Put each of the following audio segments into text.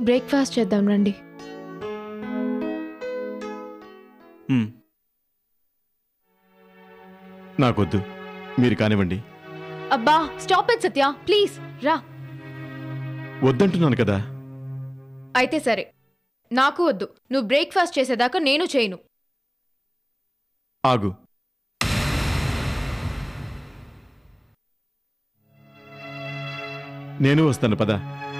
Breakfast చేద్దాం రండి మ్మ్. నాకొద్దు మీరు కానివ్వండి అబ్బా స్టాప్ ఇట్ సత్య ప్లీజ్ రా వద్దంటున్నాను కదా అయితే సరే నాకు వద్దు నువ్వు బ్రేక్ఫాస్ట్ చేసేదాకా నేను చేయను ఆగు నేను వస్తాను పద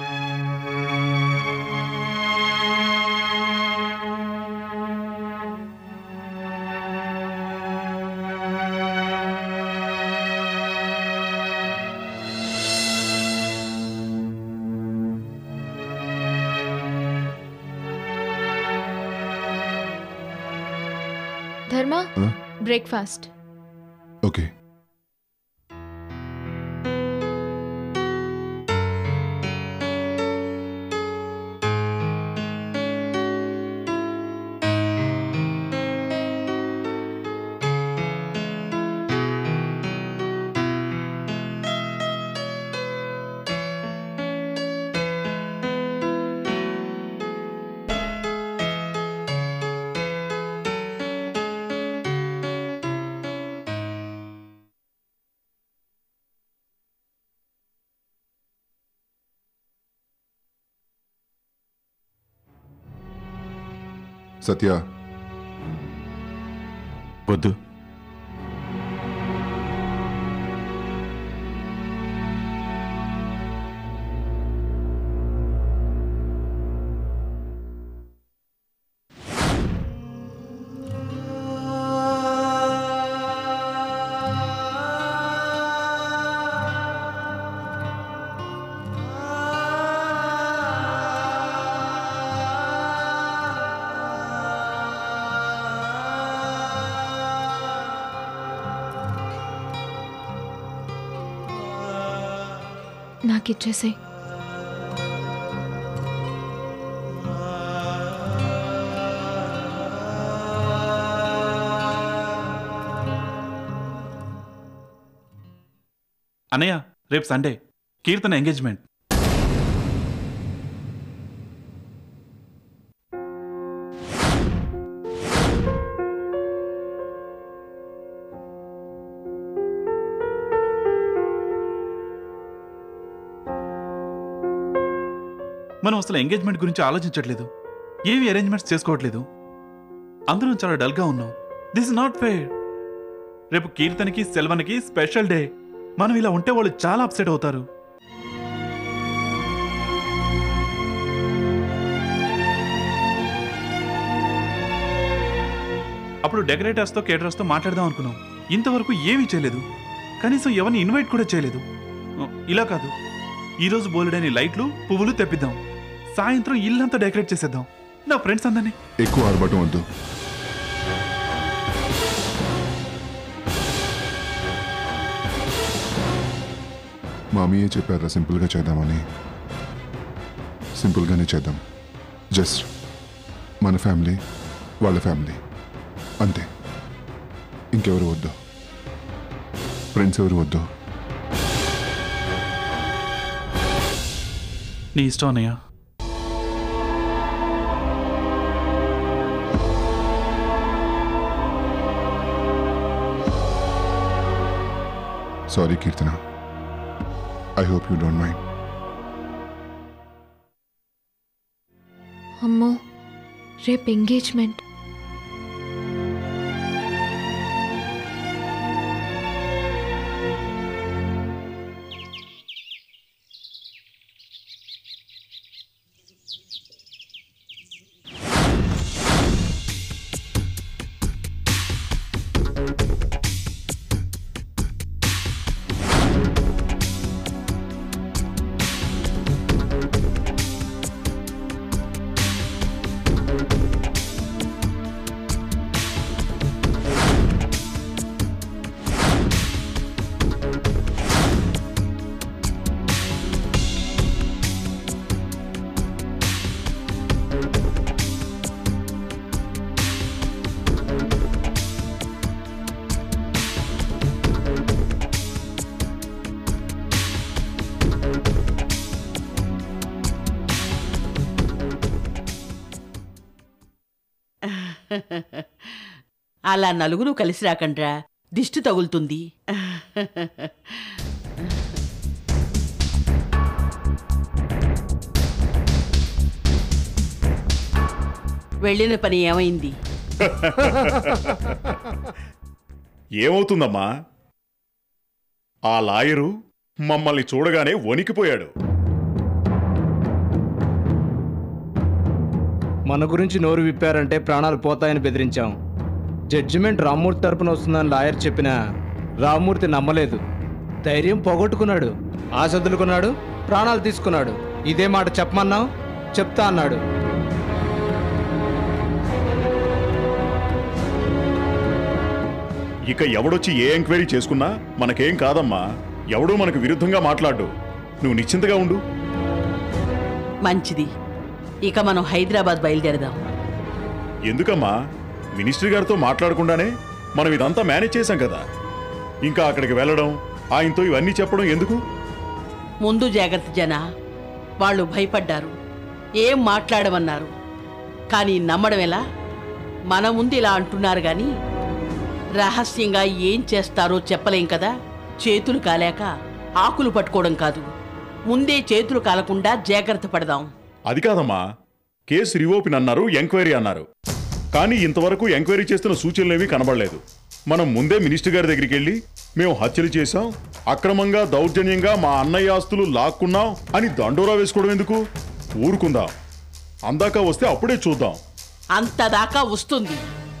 ధర్మ ఆ? బ్రేక్ఫాస్ట్ ఓకే సత్య వద్దు నాకు ఇచ్చేసే అన్నయ్య రేపు సండే కీర్తన ఎంగేజ్మెంట్ మనం అసలు ఎంగేజ్మెంట్ గురించి ఆలోచించట్లేదు ఏవి అరేంజ్మెంట్స్ చేసుకోవట్లేదు అందరం చాలా డల్గా ఉన్నాం దిస్ ఇస్ నాట్ ఫెయిర్ రేపు కీర్తనకి సెల్వన్కి స్పెషల్ డే మనం ఇలా ఉంటే వాళ్ళు చాలా అప్సెట్ అవుతారు అప్పుడు డెకరేటర్స్తో కేటరర్స్తో మాట్లాడదాం అనుకున్నాం ఇంతవరకు ఏమీ చేయలేదు కనీసం ఎవరిని ఇన్వైట్ కూడా చేయలేదు ఇలా కాదు ఈరోజు బోలెడని లైట్లు పువ్వులు తెప్పిద్దాం సాయంత్రం ఇల్లంతా డెకరేట్ చేసేద్దాం నా ఫ్రెండ్స్ అందరినీ ఎక్కువ ఆర్భటం వద్దు మామీయే చెప్పారా సింపుల్గా చేద్దామని సింపుల్గానే చేద్దాం జస్ట్ మన ఫ్యామిలీ వాళ్ళ ఫ్యామిలీ అంతే ఇంకెవరు వద్దు ఫ్రెండ్స్ ఎవరు వద్దు నీ ఇష్టం అన్నయ్య sorry Keerthana I hope you don't mind అమ్మో రేపు ఎంగేజ్మెంట్ అలా నలుగురు కలిసి రాకండ్రా దిష్టి తగులుతుంది వెళ్ళిన పని ఏమైంది ఏమవుతుందమ్మా ఆ లాయరు మమ్మల్ని చూడగానే వణికిపోయాడు మన గురించి నోరు విప్పారంటే ప్రాణాలు పోతాయని బెదిరించాం జడ్జిమెంట్ రామ్మూర్తి తరపున వస్తుందని లాయర్ చెప్పినా రామ్మూర్తి నమ్మలేదు ధైర్యం పోగొట్టుకున్నాడు ఆశ వదులుకున్నాడు ప్రాణాలు తీసుకున్నాడు ఇదే మాట చెప్పమన్నావు చెప్తా అన్నాడు ఇక ఎవడొచ్చి ఏ ఎంక్వైరీ చేసుకున్నా మనకేం కాదమ్మా ఎవడూ మనకు విరుద్ధంగా మాట్లాడు నువ్వు నిశ్చింతగా ఉండు మంచిది ఇక మనం హైదరాబాద్ బయలుదేరదాం ఎందుకమ్మా మినిస్టర్ గారితో మాట్లాడకుండానే మనం ఇదంతా మేనేజ్ చేశాం కదా ఇంకా అక్కడికి వెళ్ళడం ఆయనతో ఇవన్నీ చెప్పడం ఎందుకు ముందు జాగ్రత్త జన వాళ్ళు భయపడ్డారు ఏం మాట్లాడమన్నారు కానీ నమ్మడం ఎలా మన ముందు ఇలా అంటున్నారు కానీ రహస్యంగా ఏం చేస్తారో చెప్పలేం కదా చేతులు కాలేక ఆకులు పట్టుకోవడం కాదు ముందే చేతులు కాలకుండా జాగ్రత్త పడదాం అది కాదమ్మా కేసు రివోపిన్ అన్నారు ఎంక్వైరీ అన్నారు కానీ ఇంతవరకు ఎంక్వైరీ చేస్తున్న సూచనలేవి కనబడలేదు మనం ముందే మినిస్టర్ గారి దగ్గరికి వెళ్ళి మేము హత్యలు చేశాం అక్రమంగా దౌర్జన్యంగా మా అన్నయ్య ఆస్తులు లాక్కున్నాం అని దండోరా వేసుకోవడం ఎందుకు ఊరుకుందాం అందాక వస్తే అప్పుడే చూద్దాం అంతదాకా వస్తుంది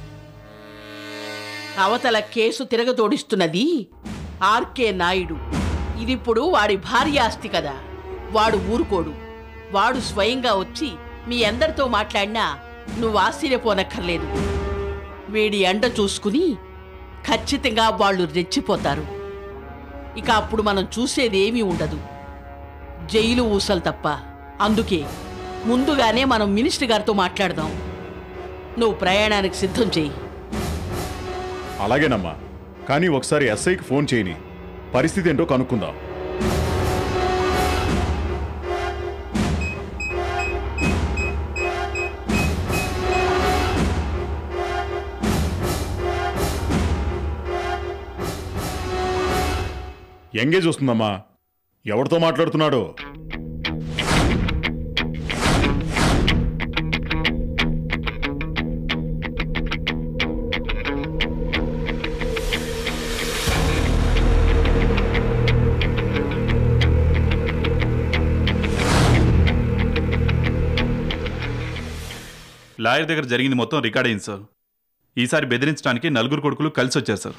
అవతల కేసు తిరగతోడిస్తున్నది ఆర్కే నాయుడు ఇదిప్పుడు వాడి భార్య ఆస్తి కదా వాడు ఊరుకోడు వాడు స్వయంగా వచ్చి మీ అందరితో మాట్లాడినా నువ్వు ఆశ్చర్యపోనక్కర్లేదు వీడి ఎండ చూసుకుని ఖచ్చితంగా వాళ్ళు రెచ్చిపోతారు ఇక అప్పుడు మనం చూసేది ఏమీ ఉండదు జైలు ఊసలు తప్ప అందుకే ముందుగానే మనం మినిస్టర్ గారితో మాట్లాడదాం నువ్వు ప్రయాణానికి సిద్ధం చెయ్యి అలాగేనమ్మా కానీ ఒకసారి ఎస్ఐకి ఫోన్ చేయని పరిస్థితి ఏంటో కనుక్కుందాం ఎంగేజ్ వస్తుందమ్మా ఎవరితో మాట్లాడుతున్నాడో లాయర్ దగ్గర జరిగింది మొత్తం రికార్డ్ అయింది సార్ ఈసారి బెదిరించడానికి నలుగురు కొడుకులు కలిసి వచ్చారు సార్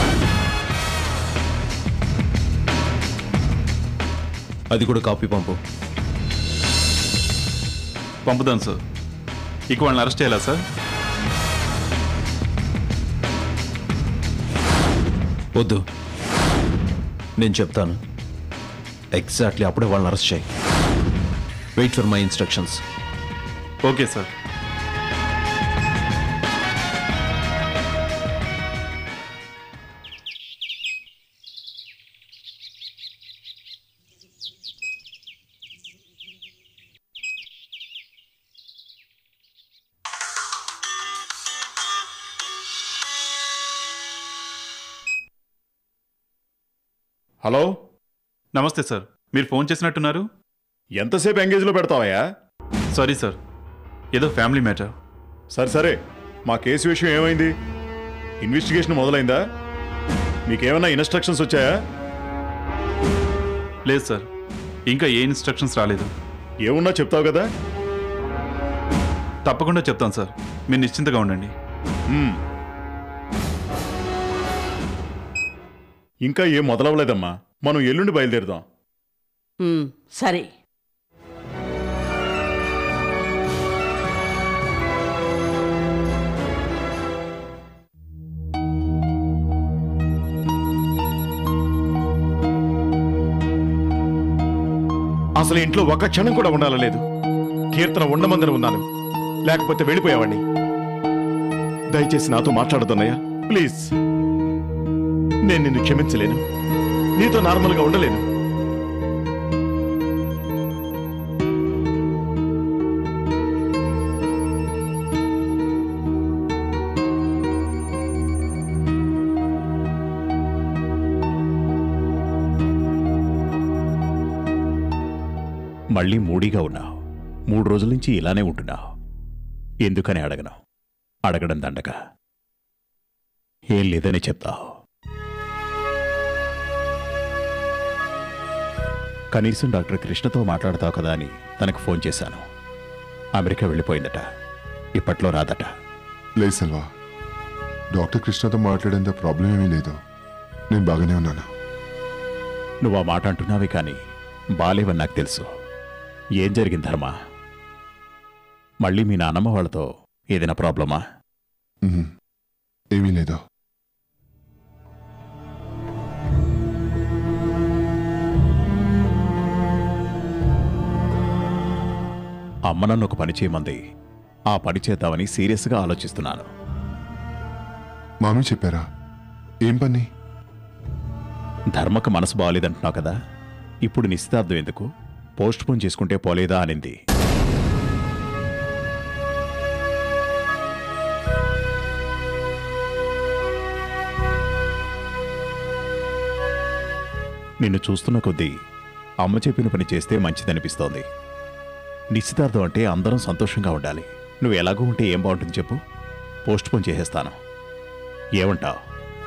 అది కూడా కాపీ పంపు పంపుదాం సార్ ఇక వాళ్ళని అరెస్ట్ చేయాలా సార్ వద్దు నేను చెప్తాను ఎగ్జాక్ట్లీ అప్పుడే వాళ్ళని అరెస్ట్ చేయి wait for my instructions okay sir hello నమస్తే సార్ మీరు ఫోన్ చేసినట్టున్నారు ఎంతసేపు ఎంగేజ్లో పెడతావయ్యా సారీ సార్ ఏదో ఫ్యామిలీ మ్యాటర్ సరే సరే మా కేసు విషయం ఏమైంది ఇన్వెస్టిగేషన్ మొదలైందా మీకేమైనా ఇన్స్ట్రక్షన్స్ వచ్చాయా లేదు సార్ ఇంకా ఏ ఇన్స్ట్రక్షన్స్ రాలేదు ఏమున్నా చెప్తావు కదా తప్పకుండా చెప్తాను సార్ మీరు నిశ్చింతగా ఉండండి మ్మ్. ఇంకా ఏం మొదలవలేదమ్మా మనం ఎల్లుండి బయలుదేరుదాం ఉమ్, సరే అసలు ఇంట్లో ఒక్క క్షణం కూడా ఉండాలలేదు కీర్తన ఉండమందని ఉన్నాను లేకపోతే వెళ్ళిపోయావాణ్ణి దయచేసి నాతో మాట్లాడుతున్నాయా ప్లీజ్ నేను నిన్ను క్షమించలేను నీతో నార్మల్గా ఉండలేను మళ్ళీ మూడీగా ఉన్నావు మూడు రోజుల నుంచి ఇలానే ఉంటున్నావు ఎందుకని అడగను అడగడం దండగా ఏం లేదని చెప్తావు కనీసం డాక్టర్ కృష్ణతో మాట్లాడతావు కదా అని తనకు ఫోన్ చేశాను అమెరికా వెళ్ళిపోయిందట ఇప్పట్లో రాదట లేదు సెల్వా డాక్టర్ కృష్ణతో మాట్లాడేంత ప్రాబ్లం ఏమీ లేదు నేను బాగానే ఉన్నాను నువ్వు ఆ మాట అంటున్నావే కానీ బాలేవని నాకు తెలుసు ఏం జరిగింది ధర్మ మళ్ళీ మీ నాన్నమ్మ వాళ్ళతో ఏదైనా ప్రాబ్లమా మ్మ్. ఏమీ లేదు అమ్మ నన్ను ఒక పని చేయమంది ఆ పని చేద్దామని సీరియస్గా ఆలోచిస్తున్నాను మామీ చెప్పారా ఏం పని ధర్మకు మనసు బాగాలేదంటున్నావు కదా ఇప్పుడు నిశ్చితార్థం ఎందుకు పోస్ట్ పోన్ చేసుకుంటే పోలేదా అనింది నిన్ను చూస్తున్న కొద్దీ అమ్మ చెప్పిన పని చేస్తే మంచిదనిపిస్తోంది నిశ్చితార్థం అంటే అందరం సంతోషంగా ఉండాలి నువ్వు ఎలాగో ఉంటే ఏం బాగుంటుంది చెప్పు పోస్ట్ పోన్ చేసేస్తాను ఏమంటావు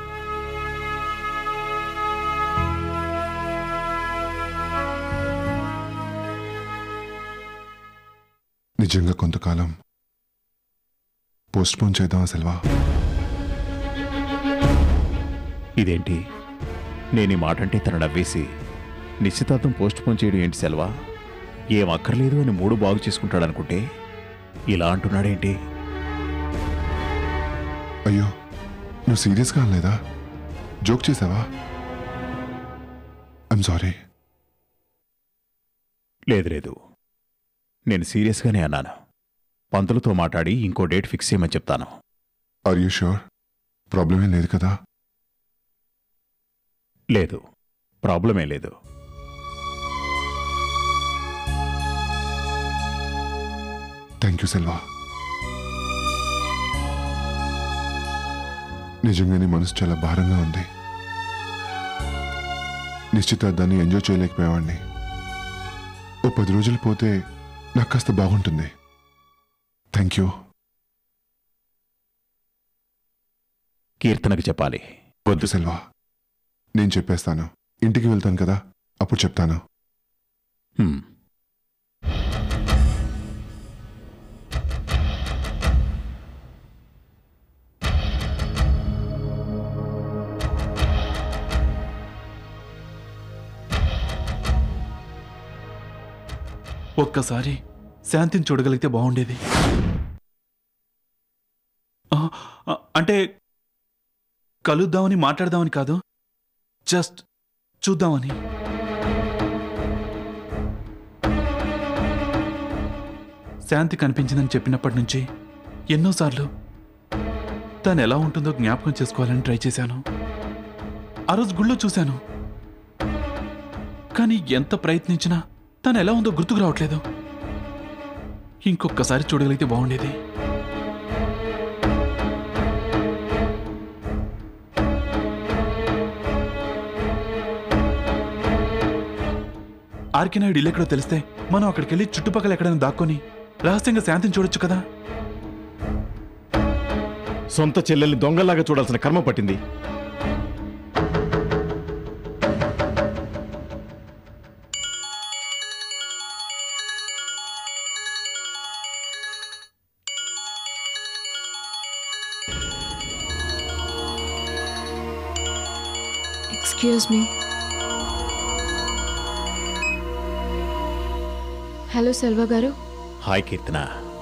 నిజంగా కొంతకాలం పోస్ట్ పోన్ చేద్దామా సెల్వా ఇదేంటి నేను ఈ మాట అంటే తను నవ్వేసి నిశ్చితార్థం పోస్ట్ పోన్ చేయడం ఏంటి సెలవా ఏం అక్కర్లేదు అని మూడు బాగు చేసుకుంటాడనుకుంటే ఇలా అంటున్నాడేంటి అయ్యో నువ్వు సీరియస్గా అనలేదా జోక్ చేసావా ఐమ్ సారీ లేదు లేదు నేను సీరియస్గానే అన్నాను పంతులతో మాట్లాడి ఇంకో డేట్ ఫిక్స్ చేయమని చెప్తాను ఆర్ యూ షూర్ ప్రాబ్లం ఏం లేదు కదా లేదు ప్రాబ్లమే లేదు థ్యాంక్ యూ సెల్వా నిజంగానే మనసు చాలా భారంగా ఉంది నిశ్చితార్థాన్ని ఎంజాయ్ చేయలేకపోయేవాడిని ఓ పది రోజులు పోతే నాకు కాస్త బాగుంటుంది థ్యాంక్ యూ కీర్తనకు చెప్పాలి వద్దు సెల్వా నేను చెప్పేస్తాను ఇంటికి వెళ్తాను కదా అప్పుడు చెప్తాను హ్మ్. ఒక్కసారి శాంతిని చూడగలిగితే బాగుండేది ఆ, ఆ, అంటే కలుద్దామని మాట్లాడదామని కాదు జస్ట్ చూద్దామని శాంతి కనిపించిందని చెప్పినప్పటి నుంచి ఎన్నోసార్లు తను ఎలా ఉంటుందో జ్ఞాపకం చేసుకోవాలని ట్రై చేశాను ఆ రోజు గుళ్ళో చూశాను కానీ ఎంత ప్రయత్నించినా తను ఎలా ఉందో గుర్తుకు రావట్లేదు ఇంకొకసారి చూడగలిగితే బాగుండేది ఆర్కే నాయుడు ఇల్లు ఎక్కడో తెలిస్తే మనం అక్కడికి వెళ్ళి చుట్టుపక్కల ఎక్కడైనా దాక్కొని రహస్యంగా శాంతిని చూడొచ్చు కదా సొంత చెల్లెల్ని దొంగలాగా చూడాల్సిన కర్మ పట్టింది ఎక్స్క్యూజ్ మీ హలో సెల్వ గారు hi Keerthana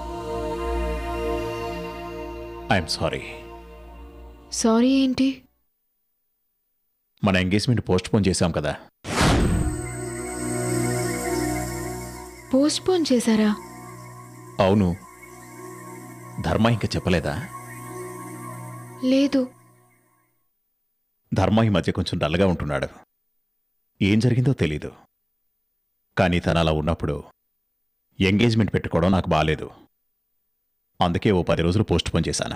I'm sorry sorry ఏంటి మన ఎంగేజ్మెంట్ పోస్ట్ పోన్ చేశాం కదా పోస్ట్ పోన్ చేశారా అవును ధర్మ ఇంకా చెప్పలేదా లేదు ధర్మ ఈ మధ్య కొంచెం డల్గా ఉంటున్నాడు ఏం జరిగిందో తెలీదు కానీ తను అలా ఉన్నప్పుడు ఎంగేజ్మెంట్ పెట్టుకోవడం నాకు బాలేదు అందుకే ఓ పది రోజులు పోస్ట్ పోన్ చేశాను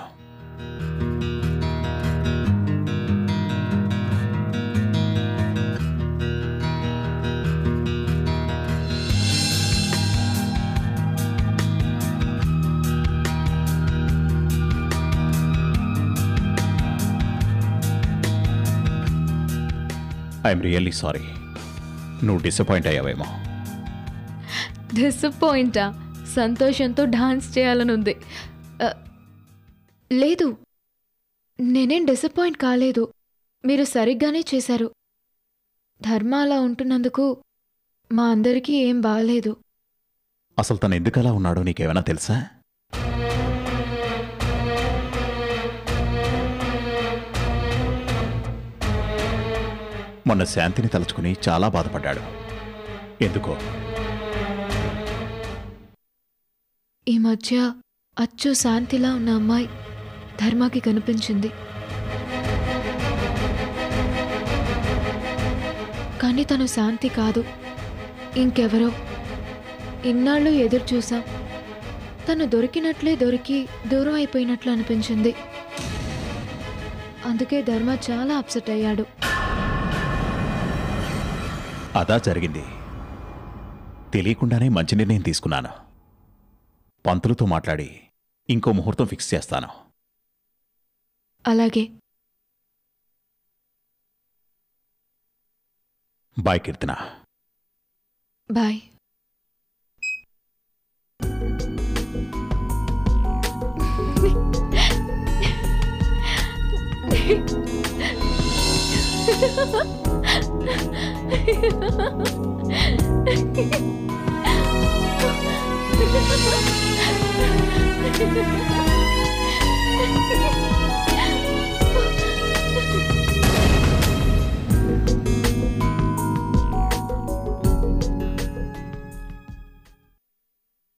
ఐఎమ్ రియల్లీ సారీ నువ్వు డిసప్పాయింట్ అయ్యావేమో డిసప్పాయింటా సంతోషంతో డాన్స్ చేయాలని ఉంది ఆ, లేదు నేనేం డిసప్పాయింట్ కాలేదు మీరు సరిగ్గానే చేశారు ధర్మ అలా ఉంటున్నందుకు మా అందరికీ ఏం బాగాలేదు అసలు తను ఎందుకలా ఉన్నాడో నీకేమైనా తెలుసా మొన్న శాంతిని తలుచుకుని చాలా బాధపడ్డాడు ఎందుకో ఈ మధ్య అచ్చు శాంతిలా ఉన్న అమ్మాయి ధర్మకి కనిపించింది కానీ తను శాంతి కాదు ఇంకెవరో ఇన్నాళ్ళు ఎదురు చూసాం తను దొరికినట్లే దొరికి దూరం అయిపోయినట్లు అనిపించింది అందుకే ధర్మ చాలా అప్సెట్ అయ్యాడు అదా జరిగింది తెలియకుండానే మంచి నిర్ణయం తీసుకున్నాను పంతులతో మాట్లాడి ఇంకో ముహూర్తం ఫిక్స్ చేస్తాను అలాగే బాయ్ కీర్తన బాయ్